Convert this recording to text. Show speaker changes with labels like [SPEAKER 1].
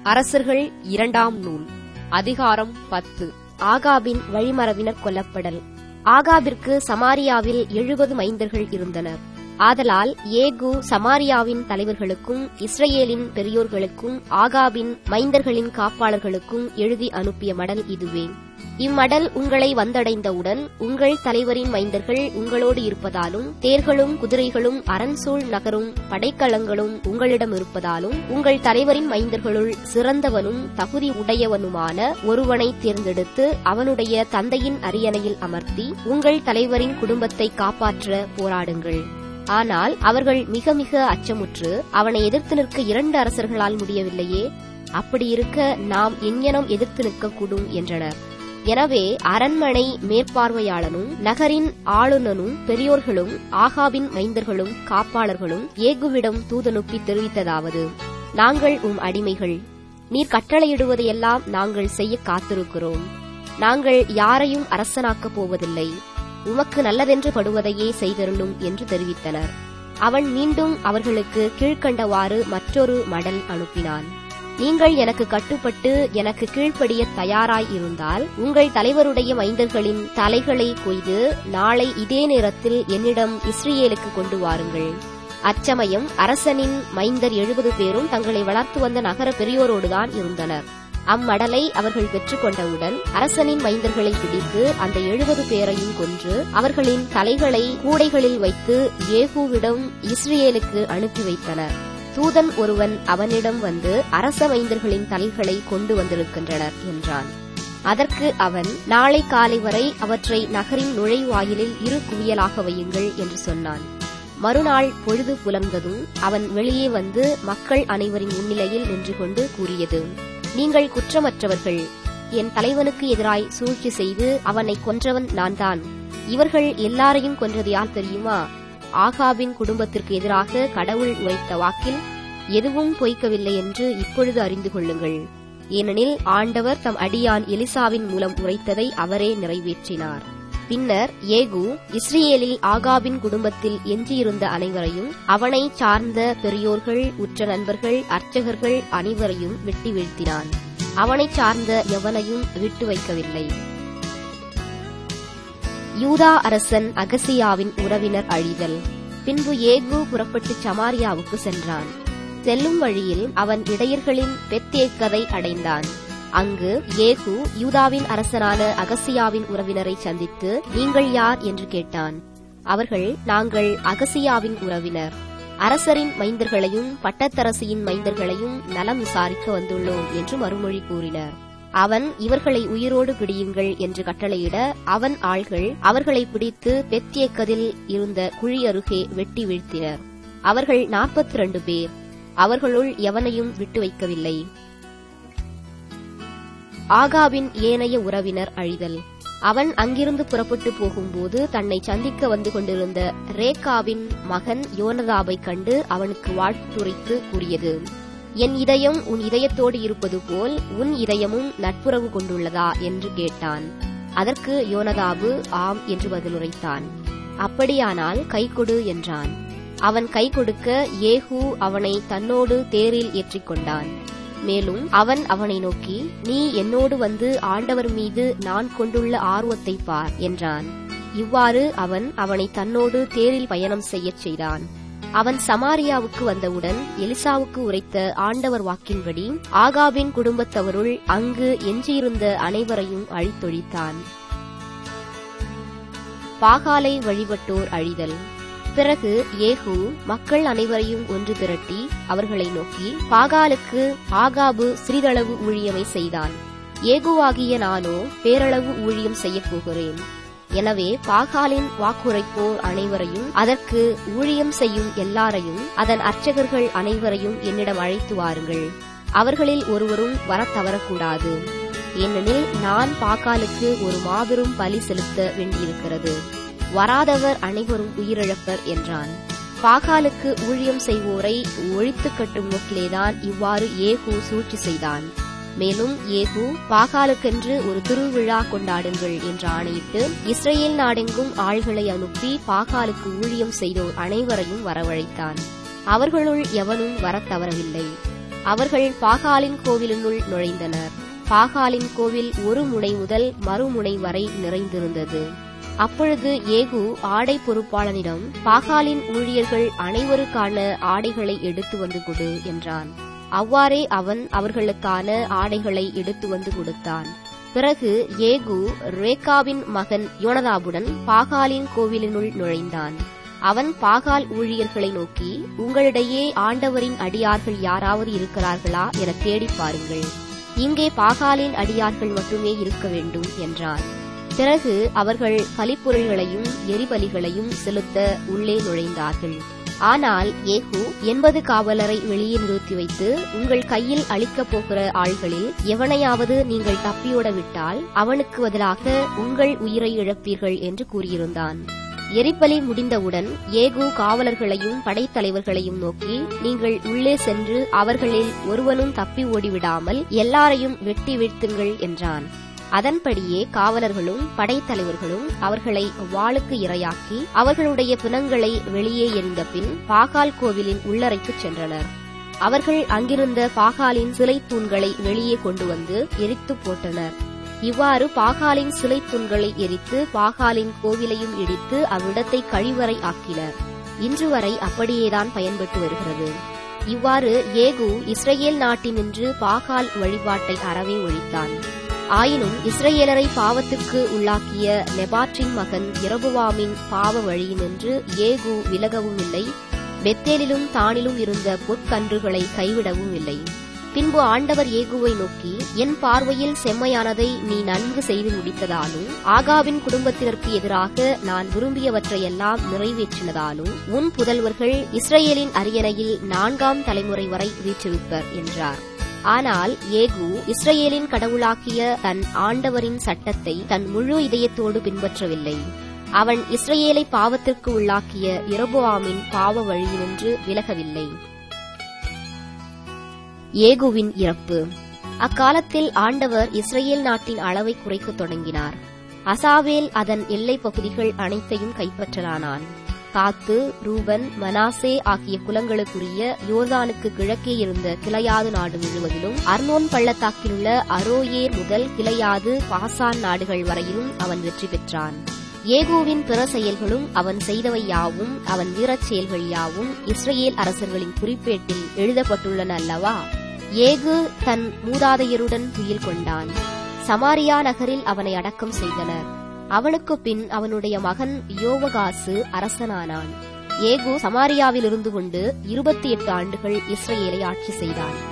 [SPEAKER 1] அரசர்கள் இரண்டாம் நூல் அதிகாரம் பத்து ஆகாபின் வழிமரபினர் கொல்லப்படல் ஆகாபிற்கு சமாரியாவில் எழுபது மைந்தர்கள் இருந்தனர் ஆதலால் ஏகு சமாரியாவின் தலைவர்களுக்கும் இஸ்ரேலின் பெரியோர்களுக்கும் ஆகாபின் மைந்தர்களின் காப்பாளர்களுக்கும் எழுதி அனுப்பிய மடல் இதுவே இம்மடல் உங்களை வந்தடைந்தவுடன் உங்கள் தலைவரின் மைந்தர்கள் உங்களோடு இருப்பதாலும் தேர்களும் குதிரைகளும் அரண்சூழ் நகரும் படைக்கலங்களும் உங்களிடம் இருப்பதாலும் உங்கள் தலைவரின் மைந்தர்களுள் சிறந்தவனும் தகுதி உடையவனுமான ஒருவனை தேர்ந்தெடுத்து அவனுடைய தந்தையின் அரியணையில் அமர்த்தி உங்கள் தலைவரின் குடும்பத்தை காப்பாற்ற போராடுங்கள் ஆனால் அவர்கள் மிக மிக அச்சமுற்று அவனை எதிர்த்து நிற்க இரண்டு அரசர்களால் முடியவில்லையே அப்படி இருக்க நாம் எங்ஙனம் எதிர்த்து நிற்கக்கூடும் என்றனர் எனவே அரண்மனை மேற்பார்வையாளனும் நகரின் ஆளுநனும் பெரியோர்களும் ஆகாபின் மைந்தர்களும் காப்பாளர்களும் ஏகுவிடம் தூதனுப்பி தெரிவித்ததாவது நாங்கள் உம் அடிமைகள் நீர் கட்டளையிடுவதையெல்லாம் நாங்கள் செய்ய காத்திருக்கிறோம் நாங்கள் யாரையும் அரசனாக்கப் போவதில்லை உமக்கு நல்லதென்று படுவதையே செய்தருளும் என்று தெரிவித்தனர் அவன் மீண்டும் அவர்களுக்கு கீழ்க்கண்டவாறு மற்றொரு மடல் அனுப்பினான் நீங்கள் எனக்கு கட்டுப்பட்டு எனக்கு கீழ்ப்படிய தயாராய் இருந்தால் உங்கள் தலைவருடைய மைந்தர்களின் தலைகளை கொய்து நாளை இதே நேரத்தில் என்னிடம் இஸ்ரேலுக்கு கொண்டு வாருங்கள் அச்சமயம் அரசனின் மைந்தர் எழுபது பேரும் தங்களை வளர்த்து வந்த நகர பெரியோரோடுதான் இருந்தனர் அம்மடலை அவர்கள் பெற்றுக்கொண்டவுடன் அரசனின் மைந்தர்களை பிடித்து அந்த எழுபது பேரையும் கொன்று அவர்களின் தலைகளை கூடைகளில் வைத்து ஏகூவிடம் இஸ்ரேலுக்கு அனுப்பி வைத்தனர் தூதன் ஒருவன் அவனிடம் வந்து அரச மைந்தர்களின் தலைகளை கொண்டு வந்திருக்கின்றனர் என்றான் அதற்கு அவன் நாளை காலை வரை அவற்றை நகரின் நுழைவாயிலில் இரு குவியலாக வையுங்கள் என்று சொன்னான் மறுநாள் பொழுது புலர்ந்ததும் அவன் வெளியே வந்து மக்கள் அனைவரின் முன்னிலையில் நின்று கொண்டு கூறியது நீங்கள் குற்றமற்றவர்கள் என் தலைவனுக்கு எதிராய் சூழ்ச்சி செய்து அவனை கொன்றவன் நான்தான் இவர்கள் எல்லாரையும் கொன்றது யார் தெரியுமா ஆகாபின் குடும்பத்திற்கு எதிராக கடவுள் உரைத்த வாக்கில் எதுவும் பொய்க்கவில்லை என்று இப்பொழுது அறிந்து கொள்ளுங்கள் ஏனெனில் ஆண்டவர் தம் அடியான் எலிசாவின் மூலம் உரைத்ததை அவரே நிறைவேற்றினார் பின்னர் ஏகு இஸ்ரேலில் ஆகாபின் குடும்பத்தில் எஞ்சியிருந்த அனைவரையும் அவனை சார்ந்த பெரியோர்கள் உற்ற நண்பர்கள் அர்ச்சகர்கள் அனைவரையும் வெட்டி வீழ்த்தினான் அவனை சார்ந்த எவனையும் விட்டு வைக்கவில்லை யூதா அரசன் அகசியாவின் உறவினர் அழிதல் பின்பு ஏகு புறப்பட்டு சமாரியாவுக்கு சென்றான் செல்லும் வழியில் அவன் இடையர்களின் பெத்தேக்கதை அடைந்தான் அங்கு ஏகு யூதாவின் அரசனான அகசியாவின் உறவினரை சந்தித்து நீங்கள் யார் என்று கேட்டான் அவர்கள் நாங்கள் அகசியாவின் உறவினர் அரசரின் மைந்தர்களையும் பட்டத்தரசியின் மைந்தர்களையும் நலம் விசாரிக்க வந்துள்ளோம் என்று மறுமொழி கூறினர் அவன் இவர்களை உயிரோடு பிடியுங்கள் என்று கட்டளையிட அவன் ஆள்கள் அவர்களை பிடித்து பெத்தியக்கதில் இருந்த குழி அருகே வெட்டி வீழ்த்தினர் அவர்கள் நாற்பத்தி இரண்டு பேர் அவர்களுள் எவனையும் விட்டு வைக்கவில்லை ஆகாவின் ஏனைய உறவினர் அழிதல் அவன் அங்கிருந்து புறப்பட்டு போகும்போது தன்னை சந்திக்க வந்து கொண்டிருந்த ரேகாவின் மகன் யோனதாபை கண்டு அவனுக்கு வாழ்த்துரைத்து கூறியது என் இதயம் உன் இதயத்தோடு இருப்பது போல் உன் இதயமும் நட்புறவு கொண்டுள்ளதா என்று கேட்டான் அதற்கு யோனதாபு ஆம் என்று பதிலுரைத்தான் அப்படியானால் கை கொடு என்றான் அவன் கை கொடுக்க ஏகு அவனை தன்னோடு தேரில் ஏற்றிக்கொண்டான் மேலும் அவன் அவனை நோக்கி நீ என்னோடு வந்து ஆண்டவர் மீது நான் கொண்டுள்ள ஆர்வத்தை பார் என்றான் இவ்வாறு அவன் அவனை தன்னோடு தேரில் பயணம் செய்யச் செய்தான் அவன் சமாரியாவுக்கு வந்தவுடன் எலிசாவுக்கு உரைத்த ஆண்டவர் வாக்கின்படி ஆகாபின் குடும்பத்தவருள் அங்கு எஞ்சியிருந்த அனைவரையும் அழித்தொழித்தான் பாகாலை வழிபட்டோர் அழிதல் பிறகு ஏகு மக்கள் அனைவரையும் ஒன்று திரட்டி அவர்களை நோக்கி பாகாலுக்கு ஆகாபு சிறிதளவு ஊழியமை செய்தான் ஏகுவாகிய நானோ பேரளவு ஊழியம் செய்யப் போகிறேன் எனவே பாகாலின் வாக்குரைப்போர் அனைவரையும் அதற்கு ஊழியம் செய்யும் எல்லாரையும் அதன் அர்ச்சகர்கள் அனைவரையும் என்னிடம் அழைத்து வாருங்கள் அவர்களில் ஒருவரும் வரத் தவறக்கூடாது ஏனெனில் நான் பாகாலுக்கு ஒரு மாபெரும் பலி செலுத்த வேண்டியிருக்கிறது வராதவர் அனைவரும் உயிரிழப்பர் என்றான் பாகாலுக்கு ஊழியம் செய்வோரை ஒழித்து கட்டும் நோக்கிலேதான் இவ்வாறு ஏகு சூழ்ச்சி செய்தான் மேலும் ஏகு பாகாலுக்கென்று ஒரு திருவிழா கொண்டாடுங்கள் என்று ஆணையிட்டு இஸ்ரேல் நாடெங்கும் ஆள்களை அனுப்பி பாகாலுக்கு ஊழியம் செய்தோர் அனைவரையும் வரவழைத்தான் அவர்களுள் எவனும் வரத் தவறவில்லை அவர்கள் பாகாலின் கோவிலினுள் நுழைந்தனர் பாகாலின் கோவில் ஒரு முனை முதல் மறுமுனை வரை நிறைந்திருந்தது அப்பொழுது ஏகு ஆடை பொறுப்பாளனிடம் பாகாலின் ஊழியர்கள் அனைவருக்கான ஆடைகளை எடுத்து வந்து கொடு என்றான் அவ்வாறே அவன் அவர்களுக்கான ஆடைகளை எடுத்து வந்து கொடுத்தான் பிறகு ஏகு ரேகாவின் மகன் யோனதாபுடன் பாகாலின் கோவிலினுள் நுழைந்தான் அவன் பாகால் ஊழியர்களை நோக்கி உங்களிடையே ஆண்டவரின் அடியார்கள் யாராவது இருக்கிறார்களா என தேடிப் பாருங்கள் இங்கே பாகாலின் அடியார்கள் மட்டுமே இருக்க வேண்டும் என்றான் பிறகு அவர்கள் பலிப்பொருள்களையும் எரிபலிகளையும் செலுத்த உள்ளே நுழைந்தார்கள் ஆனால் ஏகு எண்பது காவலரை வெளியே நிறுத்தி வைத்து உங்கள் கையில் அளிக்கப் போகிற ஆள்களில் எவனையாவது நீங்கள் தப்பியோட விட்டால் அவனுக்கு பதிலாக உங்கள் உயிரை இழப்பீர்கள் என்று கூறியிருந்தான் எரிபலி முடிந்தவுடன் ஏகு காவலர்களையும் படைத்தலைவர்களையும் நோக்கி நீங்கள் உள்ளே சென்று அவர்களில் ஒருவனும் தப்பி ஓடிவிடாமல் எல்லாரையும் வெட்டி வீழ்த்துங்கள் என்றான் அதன்படியே காவலர்களும் படைத்தலைவர்களும் அவர்களை வாளுக்கு இரையாக்கி அவர்களுடைய பிணங்களை வெளியே எறிந்த பின் பாகால் கோவிலின் உள்ளறைக்குச் சென்றனர் அவர்கள் அங்கிருந்த பாகாலின் சிலை தூண்களை வெளியே கொண்டு வந்து எரித்து போட்டனர் இவ்வாறு பாகாலின் சிலை தூண்களை எரித்து பாகாலின் கோவிலையும் இடித்து அவ்விடத்தை கழிவறை ஆக்கினர் இன்று வரை அப்படியேதான் பயன்பட்டு வருகிறது இவ்வாறு ஏகு இஸ்ரேல் நாட்டினின்று பாகால் வழிபாட்டை அறவே ஒழித்தான் ஆயினும் இஸ்ரேலரை பாவத்திற்கு உள்ளாக்கிய நெபாற்றின் மகன் இரபுவாமின் பாவ வழியினின்று ஏகு விலகவும் இல்லை பெத்தேலிலும் தானிலும் இருந்த பொற்கன்றுகளை கைவிடவும் இல்லை பின்பு ஆண்டவர் ஏகுவை நோக்கி என் பார்வையில் செம்மையானதை நீ நன்கு செய்து முடித்ததாலும் ஆகாவின் குடும்பத்தினருக்கு எதிராக நான் விரும்பியவற்றையெல்லாம் நிறைவேற்றினதாலும் உன் புதல்வர்கள் இஸ்ரேலின் அரியணையில் நான்காம் தலைமுறை வரை வீற்றிருப்பர் என்றார் ஆனால் ஏகு இஸ்ரேலின் கடவுளாக்கிய தன் ஆண்டவரின் சட்டத்தை தன் முழு இதயத்தோடு பின்பற்றவில்லை அவன் இஸ்ரேலை பாவத்திற்கு உள்ளாக்கிய இரபோவாமின் பாவ வழியினின்று விலகவில்லை ஏகுவின் இறப்பு அக்காலத்தில் ஆண்டவர் இஸ்ரேல் நாட்டின் அளவை குறைக்கத் தொடங்கினார் அசாவேல் அதன் எல்லைப் பகுதிகள் அனைத்தையும் கைப்பற்றலானான் காத்து ரூபன் மனாசே ஆகிய குலங்களுக்குரிய யோர்தானுக்கு கிழக்கே இருந்த கிளையாது நாடு முழுவதிலும் அர்னோன் பள்ளத்தாக்கிலுள்ள அரோயேர் முதல் கிளையாது பாசான் நாடுகள் வரையிலும் அவன் வெற்றி பெற்றான் ஏகோவின் பிற செயல்களும் அவன் செய்தவை யாவும் அவன் வீரச் செயல்கள் யாவும் இஸ்ரேல் அரசர்களின் குறிப்பேட்டில் எழுதப்பட்டுள்ளன அல்லவா ஏகு தன் மூதாதையருடன் துயில் கொண்டான் சமாரியா நகரில் அவனை அடக்கம் செய்தனர் அவனுக்கு பின் அவனுடைய மகன் யோவகாசு அரசனானான் ஏகு சமாரியாவில் இருந்து கொண்டு இருபத்தி எட்டு ஆண்டுகள் இஸ்ரேலை ஆட்சி செய்தான்